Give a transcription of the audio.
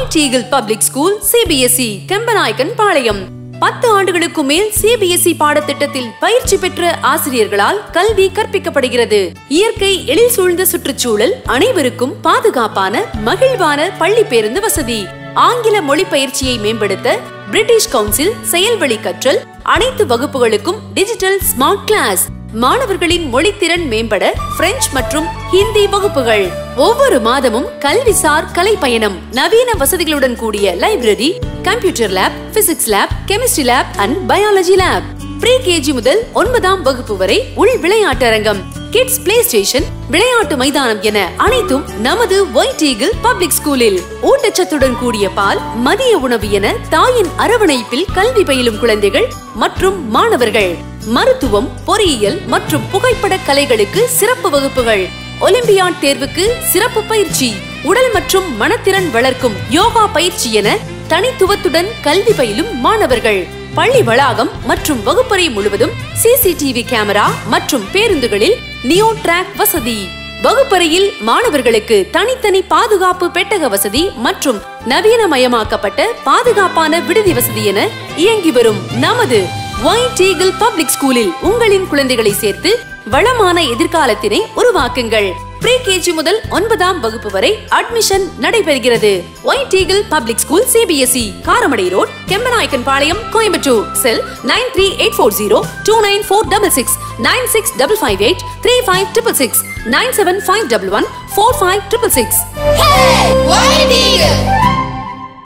White eagle public school C B S E Kempanaickenpalayam பத்து ஆண்டுகளுக்கு மேல் சிபிஎஸ்இ பாடத்திட்டத்தில் பயிற்சி பெற்ற ஆசிரியர்களால் கல்வி கற்பிக்கப்படுகிறது இயற்கை எழில் சூழ்ந்த சுற்றுச்சூழல் அனைவருக்கும் பாதுகாப்பான மகிழ்வான பள்ளி பேருந்து வசதி ஆங்கில மொழி பயிற்சியை மேம்படுத்த பிரிட்டிஷ் கவுன்சில் செயல்வழி கற்றல் அனைத்து வகுப்புகளுக்கும் டிஜிட்டல் ஸ்மார்ட் கிளாஸ் மாணவர்களின் மொழித்திறன் மேம்பட பிரெஞ்சு மற்றும் ஹிந்தி வகுப்புகள் ஒவ்வொரு மாதமும் கல்விசார் கலை பயணம் நவீன வசதிகளுடன் கூடிய library computer lab physics lab chemistry lab and biology lab pre KG முதல் ஒன்பதாம் வகுப்பு வரை உள் விளையாட்டரங்கம் கிட்ஸ் பிளே ஸ்டேஷன் விளையாட்டு மைதானம் என அனைத்தும் நமது ஒயிட் ஈகிள் பப்ளிக் ஸ்கூலில் ஊட்டச்சத்துடன் கூடிய பால் மதிய உணவு என தாயின் அரவணைப்பில் கல்வி பயிலும் குழந்தைகள் மற்றும் மாணவர்கள் மருத்துவம் பொறியியல் மற்றும் புகைப்பட கலைகளுக்கு சிறப்பு வகுப்புகள் ஒலிம்பியாட் தேர்வுக்கு சிறப்பு பயிற்சி உடல் மற்றும் மனத்திறன் வளர்க்கும் யோகா பயிற்சி என தனித்துவத்துடன் கல்வி பயிலும் மாணவர்கள் பள்ளி வளாகம் மற்றும் வகுப்பறை முழுவதும் சிசிடிவி கேமரா மற்றும் பேருந்துகளில் நியோ டிராக் வசதி வகுப்பறையில் மாணவர்களுக்கு தனித்தனி பாதுகாப்பு பெட்டக வசதி மற்றும் நவீனமயமாக்கப்பட்ட பாதுகாப்பான விடுதி வசதி என இயங்கி வரும் நமது ஒயிட் ஈகிள் பப்ளிக் ஸ்கூலில் உங்களின் குழந்தைகளை சேர்த்து வளமான எதிர்காலத்தினை உருவாக்குங்கள் ப்ரீ கேஜி முதல் ஒன்பதாம் வகுப்பு வரை அட்மிஷன் நடைபெறுகிறது white eagle public school C B S E Karamadai road Kempanaickenpalayam Coimbatore cell nine three eight four zero two nine four double six nine six double five eight three five triple six nine seven five double one four five triple six Hey! White Eagle!